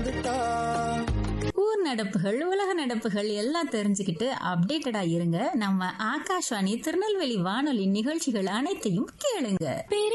கொடுத்தா ஊர் நடப்புகள் உலக நடப்புகள் எல்லாம் தெரிஞ்சுக்கிட்டு அப்டேட்டடா இருங்க நம்ம ஆகாஷ்வாணி திருநெல்வேலி வானொலி நிகழ்ச்சிகள் அனைத்தையும் கேளுங்க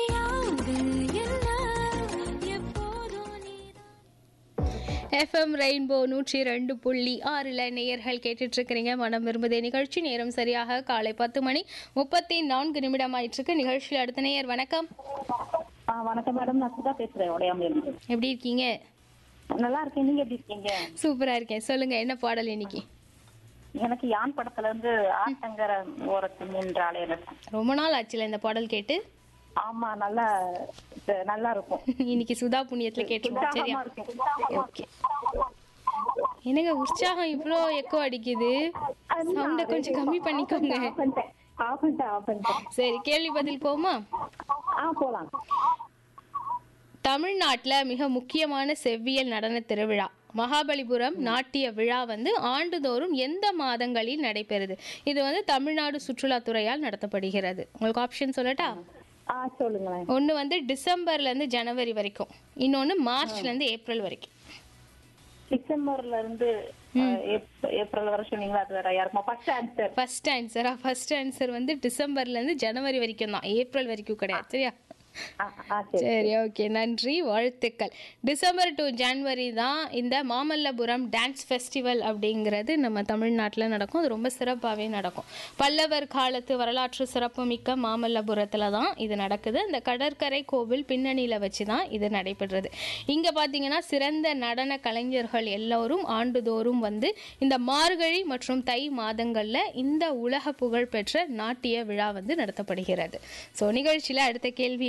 எஃப்எம் ரெயின்போ நூற்றி ரெண்டு புள்ளி ஆறில் நேயர்கள் கேட்டுட்டு இருக்கிறீங்க மனம் விரும்புதே நிகழ்ச்சி நேரம் சரியாக காலை பத்து மணி முப்பத்தி நான்கு நிமிடம் ஆயிட்டிருக்கு நிகழ்ச்சியில் அடுத்த நேயர் வணக்கம் ஆ வணக்கம் மேடம் நான் சுதா பேசுறேன் உடையாம இருந்து எப்படி இருக்கீங்க நல்லா இருக்கேன் நீங்க எப்படி இருக்கீங்க சூப்பரா இருக்கேன் சொல்லுங்க என்ன பாடல் இன்னைக்கு எனக்கு யான் படத்துல இருந்து ஆட்டங்கர ஓரத்தில் நின்ற ஆலயம் ரொம்ப நாள் ஆச்சுல இந்த பாடல் கேட்டு ஆமா நல்லா இது நல்லா இருக்கும் இன்னைக்கு சுதா புண்ணியத்துல கேட்டுருவோம் சரியா உற்சாகமா இருக்கும் ஓகே என்னங்க உற்சாகம் இவ்வளோ எக்கோ அடிக்குது சவுண்டை கொஞ்சம் கம்மி பண்ணிக்கோங்க ஆஃப் பண்ணிட்டேன் ஆஃப் பண்ணிட்டேன் ஆஃப் பண்ணிட்டேன் சரி கேள்வி பதில் போமா ஆ போலாம் தமிழ்நாட்டில் மிக முக்கியமான செவ்வியல் நடன திருவிழா மகாபலிபுரம் நாட்டிய விழா வந்து ஆண்டுதோறும் எந்த மாதங்களில் நடைபெறுது இது வந்து தமிழ்நாடு சுற்றுலாத்துறையால் நடத்தப்படுகிறது உங்களுக்கு ஆப்ஷன் சொல்லட்டா ஆ சொல்லுங்களேன் ஒன்று வந்து டிசம்பர்லேருந்து ஜனவரி வரைக்கும் இன்னொன்று மார்ச்லேருந்து ஏப்ரல் வரைக்கும் டிசம்பர்ல இருந்து அஹ், ஏப்- ஏப்ரல் வரை சொன்னீங்களா அது வேற யாருக்குமா ஃபர்ஸ்ட் ஆன்சர் ஃபர்ஸ்ட் ஆன்சரா ஃபர்ஸ்ட் ஆன்சர் வந்து டிசம்பர்லேருந்து ஜனவரி வரைக்கும் தான் ஏப்ரல் வரைக்கும் கிடையாது சரியா ஆ சரி சரி ஓகே நன்றி வாழ்த்துக்கள் டிசம்பர் டு ஜனவரி தான் இந்த மாமல்லபுரம் டான்ஸ் ஃபெஸ்டிவல் அப்படிங்கிறது நம்ம தமிழ்நாட்டில் நடக்கும் அது ரொம்ப சிறப்பாகவே நடக்கும் பல்லவர் காலத்து வரலாற்று சிறப்புமிக்க மாமல்லபுரத்தில் தான் இது நடக்குது இந்த கடற்கரை கோவில் பின்னணியில் வச்சு தான் இது நடைபெறுறது இங்கே பார்த்தீங்கன்னா சிறந்த நடன கலைஞர்கள் எல்லோரும் ஆண்டுதோறும் வந்து இந்த மார்கழி மற்றும் தை மாதங்களில் இந்த உலக புகழ் பெற்ற நாட்டிய விழா வந்து நடத்தப்படுகிறது ஸோ நிகழ்ச்சியில் அடுத்த கேள்வி